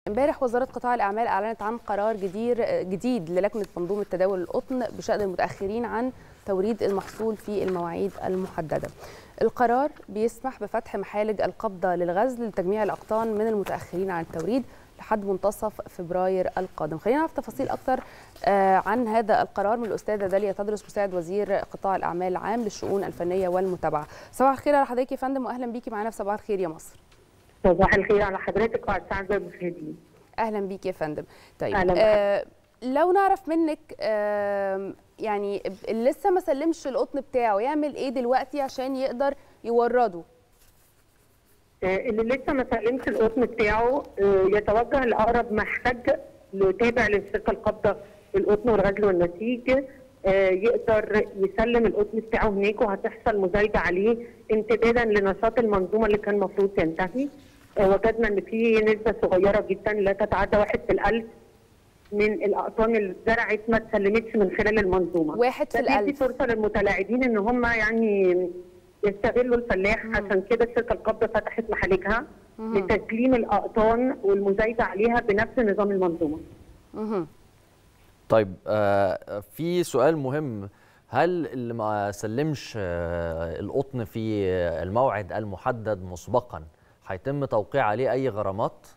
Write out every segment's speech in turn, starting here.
امبارح وزارة قطاع الأعمال أعلنت عن قرار جدير جديد للجنة منظومة تداول القطن بشأن المتأخرين عن توريد المحصول في المواعيد المحددة. القرار بيسمح بفتح محالج القبضة للغزل لتجميع الأقطان من المتأخرين عن التوريد لحد منتصف فبراير القادم. خلينا نعرف تفاصيل أكثر عن هذا القرار من الأستاذة داليا تدرس مساعد وزير قطاع الأعمال العام للشؤون الفنية والمتابعة. صباح الخير على حضرتك يا فندم وأهلا بيكي معانا في صباح الخير يا مصر. صباح الخير على حضرتك وعلى السعادة المشاهدين اهلا بيك يا فندم طيب آه لو نعرف منك آه يعني اللي لسه ما سلمش القطن بتاعه يعمل ايه دلوقتي عشان يقدر يورده آه اللي لسه ما سلمش القطن بتاعه آه يتوجه لاقرب محتج تابع للشركه القابضه للقطن والغزل والنسيج آه يقدر يسلم القطن بتاعه هناك وهتحصل مزايده عليه امتدادا لنشاط المنظومه اللي كان المفروض تنتهي وجدنا ان في نسبه صغيره جدا لا تتعدى واحد في الالف من الاقطان اللي اتزرعت ما اتسلمتش من خلال المنظومه. واحد في الالف. دي فرصه للمتلاعبين ان هم يعني يستغلوا الفلاح مم. عشان كده الشركه القابضه فتحت محالجها لتسليم الاقطان والمزايده عليها بنفس نظام المنظومه. مم. طيب آه في سؤال مهم هل اللي ما سلمش آه القطن في الموعد المحدد مسبقا هيتم توقيع عليه اي غرامات؟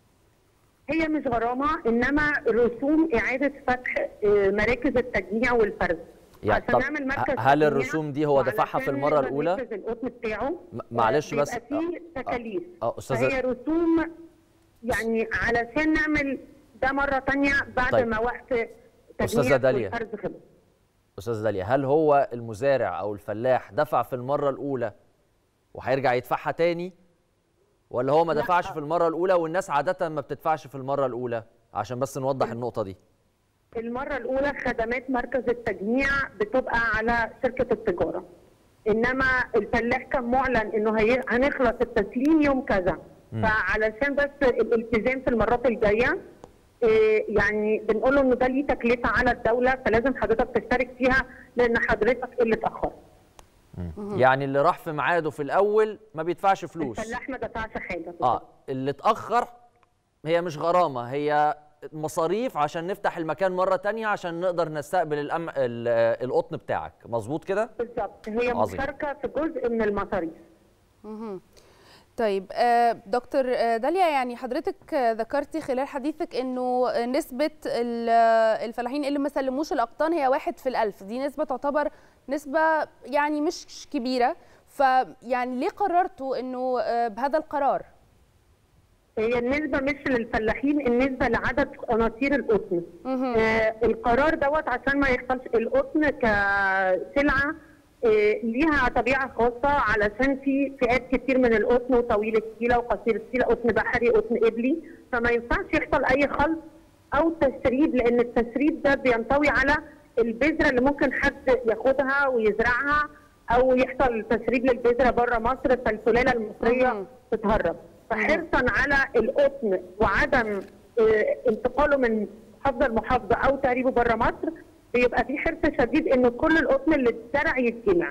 هي مش غرامه انما رسوم اعاده فتح مراكز التجميع والفرز يعني عشان نعمل مركز هل الرسوم دي هو دفعها في المره الاولى؟ القطن بتاعه معلش بس في تكاليف اه استاذه هي رسوم يعني علشان نعمل ده مره ثانيه بعد طيب. ما وقت استاذه داليا والفرز خلص استاذه داليا هل هو المزارع او الفلاح دفع في المره الاولى وهيرجع يدفعها تاني ولا هو ما دفعش في المره الاولى والناس عاده ما بتدفعش في المره الاولى عشان بس نوضح النقطه دي المره الاولى خدمات مركز التجميع بتبقى على شركه التجاره انما الفلاح كان معلن انه هي... هنخلص التسليم يوم كذا م. فعلشان بس الالتزام في المرات الجايه إيه يعني بنقول له انه ده ليه تكلفه على الدوله فلازم حضرتك تشترك فيها لان حضرتك اللي اتاخرت يعني اللي راح في ميعاده في الاول ما بيدفعش فلوس الفلاح ما دفعش حاجه اه اللي اتاخر هي مش غرامه هي مصاريف عشان نفتح المكان مره تانية عشان نقدر نستقبل الأم... القطن بتاعك مظبوط كده بالظبط هي عظيم. مشاركه في جزء من المصاريف طيب دكتور داليا يعني حضرتك ذكرتي خلال حديثك انه نسبه الفلاحين اللي ما سلموش الاقطان هي واحد في الالف دي نسبه تعتبر نسبه يعني مش كبيره فيعني ليه قررتوا انه بهذا القرار هي النسبه مش للفلاحين النسبه لعدد قناطير القطن آه القرار دوت عشان ما يحصلش القطن كسلعه ليها طبيعه خاصه علشان في فئات كتير من القطن وطويل السيله وقصير السيله قطن بحري قطن قبلي فما ينفعش يحصل اي خلط او تسريب لان التسريب ده بينطوي على البذره اللي ممكن حد ياخدها ويزرعها او يحصل تسريب للبذره بره مصر فالسلاله المصريه تتهرب فحرصا على القطن وعدم انتقاله من محافظه لمحافظه او تهريبه بره مصر بيبقى في حرص شديد ان كل القطن اللي اتزرع يتجمع.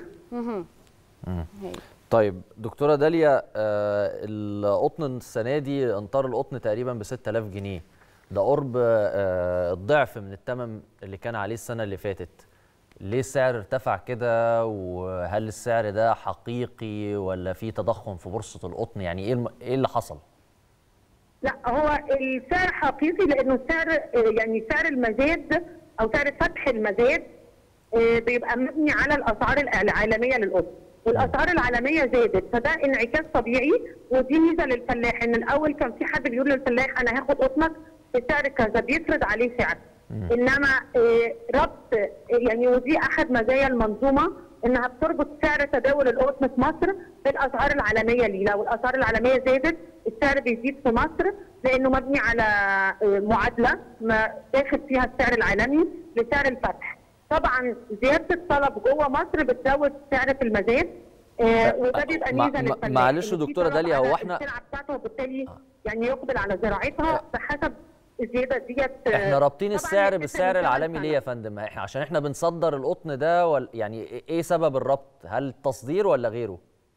طيب دكتوره داليا آه القطن السنه دي انطار القطن تقريبا ب 6000 جنيه ده قرب آه الضعف من الثمن اللي كان عليه السنه اللي فاتت. ليه السعر ارتفع كده وهل السعر ده حقيقي ولا في تضخم في بورصه القطن يعني ايه الم... ايه اللي حصل؟ لا هو السعر حقيقي لانه السعر يعني سعر المزاد او سعر فتح المزاد بيبقى مبني على الاسعار العالميه للقطن والاسعار العالميه زادت فده انعكاس طبيعي ودي ميزه للفلاح ان الاول كان في حد بيقول للفلاح انا هاخد قطنك بسعر كذا بيفرض عليه سعر انما ربط يعني ودي احد مزايا المنظومه انها بتربط سعر تداول القطن في مصر بالاسعار العالميه ليه لو الاسعار العالميه زادت السعر بيزيد في مصر لانه مبني على معادله ما داخل فيها السعر العالمي لسعر الفتح طبعا زياده الطلب جوه مصر بتزود سعر في المزاد آه وده بيبقى ميزه للفلاح معلش دكتوره داليا هو احنا السلعه بتاعته وبالتالي يعني يقبل على زراعتها بحسب الزياده ديت احنا رابطين السعر بالسعر العالمي ليه يا فندم احنا عشان احنا بنصدر القطن ده ولا يعني ايه سبب الربط هل تصدير ولا غيره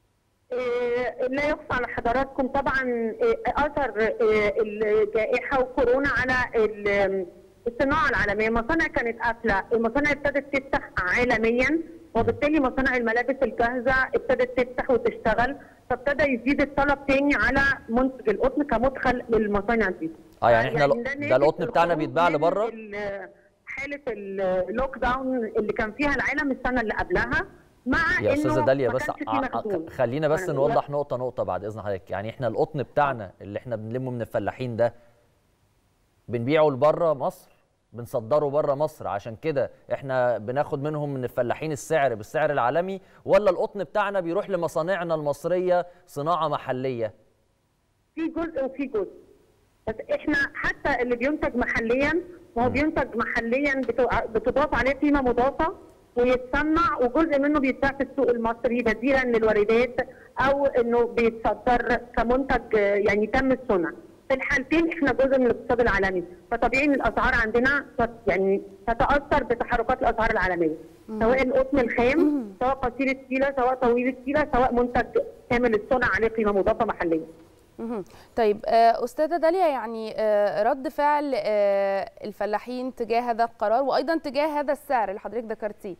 آه، لا يخفى على حضراتكم طبعا آه، اثر آه، الجائحه وكورونا على ال- الصناعه العالميه، المصانع كانت قافله، المصانع ابتدت تفتح عالميا وبالتالي مصانع الملابس الجاهزه ابتدت تفتح وتشتغل فابتدى يزيد الطلب تاني على منتج القطن كمدخل للمصانع دي. اه يعني احنا لو- ده ده ناتج القطن بتاعنا الخروج بيتباع من لبره ال- حاله اللوك داون اللي كان فيها العالم السنه اللي قبلها مع يا انه استاذه داليا ما بس كانش فيه ع- ع- مخزون. خلينا بس أنا- نوضح نقطه نقطه بعد اذن حضرتك يعني احنا القطن بتاعنا اللي احنا بنلمه من الفلاحين ده بنبيعه لبره مصر بنصدره بره مصر عشان كده احنا بناخد منهم من الفلاحين السعر بالسعر العالمي ولا القطن بتاعنا بيروح لمصانعنا المصريه صناعه محليه في جزء وفي جزء بس احنا حتى اللي بينتج محليا وهو بينتج محليا بتو- بتضاف عليه قيمه مضافه ويتصنع وجزء منه بيتباع في السوق المصري بديلا للواردات او انه بيتصدر كمنتج آه، يعني تم الصنع. في الحالتين احنا جزء من الاقتصاد العالمي فطبيعي ان الاسعار عندنا تت- يعني تتاثر بتحركات الاسعار العالميه سواء القطن الخام سواء قصير التيله سواء طويل التيله سواء منتج كامل الصنع عليه قيمه مضافه محليه. مهم. طيب آه، استاذه داليا يعني آه، رد فعل آه، الفلاحين تجاه هذا القرار وايضا تجاه هذا السعر اللي حضرتك ذكرتيه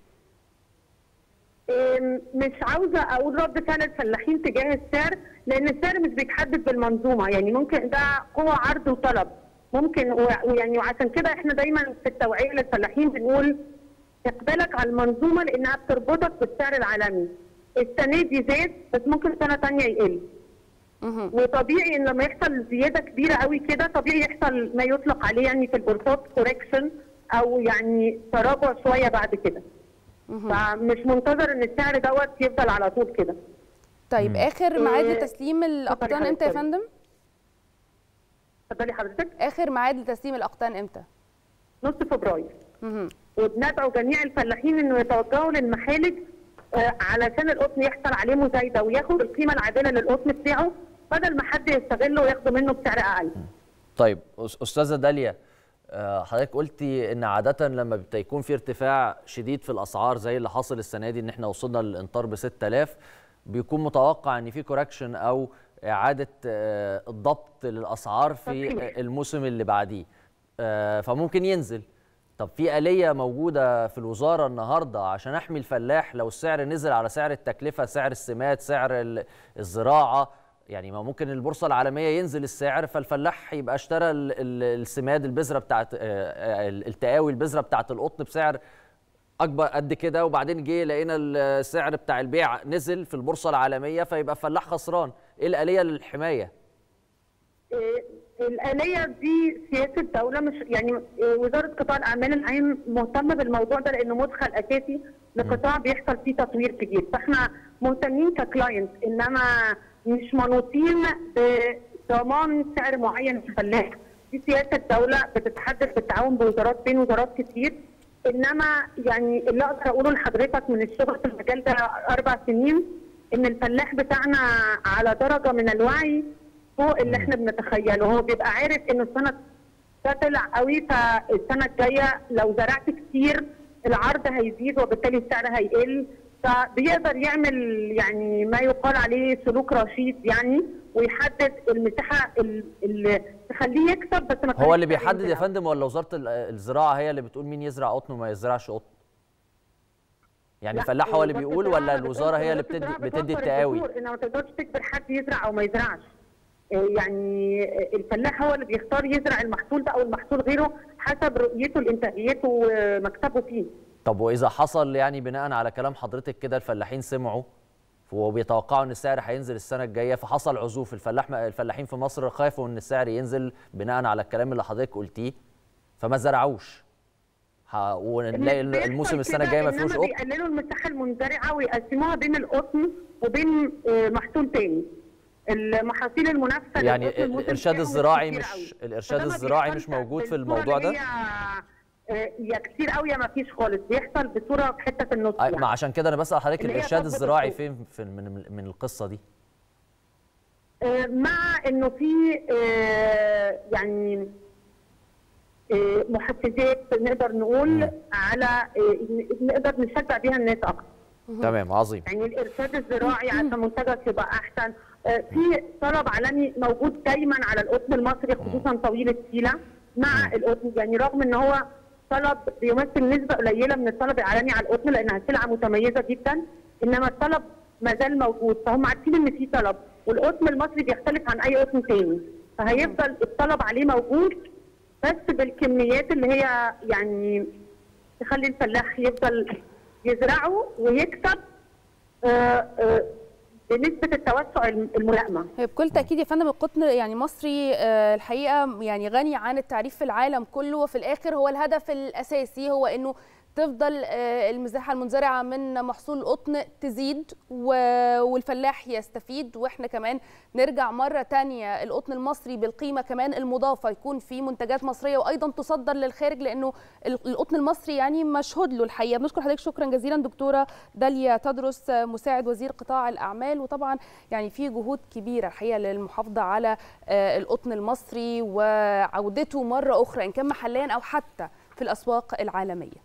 إم، مش عاوزه اقول رد فعل الفلاحين تجاه السعر لان السعر مش بيتحدد بالمنظومه يعني ممكن ده قوه عرض وطلب ممكن و- ويعني وعشان كده احنا دايما في التوعيه للفلاحين بنقول اقبالك على المنظومه لانها بتربطك بالسعر العالمي السنه دي زاد بس ممكن سنه ثانيه يقل مهم. وطبيعي ان لما يحصل زياده كبيره قوي كده طبيعي يحصل ما يطلق عليه يعني في البورصات كوركشن او يعني تراجع شويه بعد كده فمش منتظر ان السعر دوت يفضل على طول كده طيب اخر ميعاد إيه، لتسليم الاقطان حضرتك. امتى يا فندم اتفضلي حضرتك اخر ميعاد لتسليم الاقطان امتى نص فبراير مهم. وبندعو جميع الفلاحين انه يتوجهوا للمخالج آه، علشان القطن يحصل عليه مزايده وياخد القيمه العادله للقطن بتاعه بدل ما حد يستغله وياخده منه بسعر اقل. طيب أس- استاذه داليا آه، حضرتك قلتي ان عاده لما بت- يكون في ارتفاع شديد في الاسعار زي اللي حاصل السنه دي ان احنا وصلنا للانطار ب 6000 بيكون متوقع ان في كوركشن او اعاده آه، الضبط للاسعار في تصحيح. الموسم اللي بعديه آه، فممكن ينزل طب في آلية موجودة في الوزارة النهاردة عشان أحمي الفلاح لو السعر نزل على سعر التكلفة سعر السمات سعر ال- الزراعة يعني ما ممكن البورصة العالمية ينزل السعر فالفلاح يبقى اشترى ال- ال- السماد البذرة بتاعت آه، آه، التقاوي البذرة بتاعت القطن بسعر أكبر قد كده وبعدين جه لقينا السعر بتاع البيع نزل في البورصة العالمية فيبقى الفلاح خسران إيه الآلية للحماية؟ آه، الآلية دي سياسة دولة مش يعني آه، وزارة قطاع الأعمال العام مهتمة بالموضوع ده لأنه مدخل أساسي لقطاع بيحصل فيه تطوير كبير فاحنا مهتمين ككلاينت إنما مش منوطين بضمان سعر معين للفلاح دي سياسة دولة بتتحدث بالتعاون بوزارات بين وزارات كتير انما يعني اللي اقدر اقوله لحضرتك من الشغل في المجال ده اربع سنين ان الفلاح بتاعنا على درجه من الوعي فوق اللي احنا بنتخيله هو بيبقى عارف ان السنه ده طلع قوي فالسنه الجايه لو زرعت كتير العرض هيزيد وبالتالي السعر هيقل فبيقدر يعمل يعني ما يقال عليه سلوك رشيد يعني ويحدد المساحه ال- اللي تخليه يكسب بس ما هو اللي تخليش بيحدد يا يزرع. فندم ولا وزاره ال- الزراعه هي اللي بتقول مين يزرع قطن وما يزرعش قطن؟ يعني لا، الفلاح هو اللي وزارة بيقول الزراعة ولا بتقول- الوزاره هي اللي وزارة بتدي الزراعة بتدي بتوفر التقاوي؟ البذور، انما ما تقدرش تجبر حد يزرع او ما يزرعش إيه يعني الفلاح هو اللي بيختار يزرع المحصول ده او المحصول غيره حسب رؤيته لانتاجيته ومكسبه فيه طب واذا حصل يعني بناء على كلام حضرتك كده الفلاحين سمعوا وبيتوقعوا ان السعر هينزل السنه الجايه فحصل عزوف الفلاح الفلاحين في مصر خافوا ان السعر ينزل بناء على الكلام اللي حضرتك قلتيه فما زرعوش ه- ونلاقي مش بيحصل الموسم السنه كده، الجايه ما فيهوش إنما قطن بيقللوا المساحه المنزرعه ويقسموها بين القطن وبين آه، محصول تاني المحاصيل المنافسه يعني للقطن الموسم الإرشاد بتاعه الزراعي كتير مش- قوي. الإرشاد فده ما الزراعي بيحصلش مش موجود في بالصورة الموضوع اللي ده؟ هي، آه، يا كتير قوي يا ما فيش خالص بيحصل بصوره في حته النص أي- يعني. ما عشان كده انا بسال حضرتك اللي هي الارشاد ضبط الزراعي السوق. فين في من من القصه دي آه، مع انه في آه، يعني آه، محفزات نقدر نقول على آه، ن- نقدر نشجع بيها الناس اكتر تمام عظيم يعني الارشاد الزراعي عشان منتجك يبقى احسن آه، في طلب عالمي موجود دايما على القطن المصري خصوصا طويل السيله مع القطن يعني رغم ان هو طلب بيمثل نسبه قليله من الطلب العالمي على القطن لانها سلعه متميزه جدا انما الطلب ما زال موجود فهم عارفين ان في طلب والقطن المصري بيختلف عن اي قطن تاني فهيفضل الطلب عليه موجود بس بالكميات اللي هي يعني تخلي الفلاح يفضل يزرعه ويكسب آه، آه، بنسبه التوسع الملائمه هي بكل تاكيد يا فندم القطن يعني مصري آه، الحقيقه يعني غني عن التعريف في العالم كله وفي الاخر هو الهدف الاساسي هو انه تفضل آه، المساحه المنزرعه من محصول القطن تزيد و- والفلاح يستفيد واحنا كمان نرجع مره تانية القطن المصري بالقيمه كمان المضافه يكون في منتجات مصريه وايضا تصدر للخارج لانه ال- القطن المصري يعني مشهود له الحقيقه بنشكر حضرتك شكرا جزيلا دكتوره داليا تدرس آه، مساعد وزير قطاع الاعمال وطبعا يعني في جهود كبيره الحقيقه للمحافظه على آه، القطن المصري وعودته مره اخرى ان كان محليا او حتى في الاسواق العالميه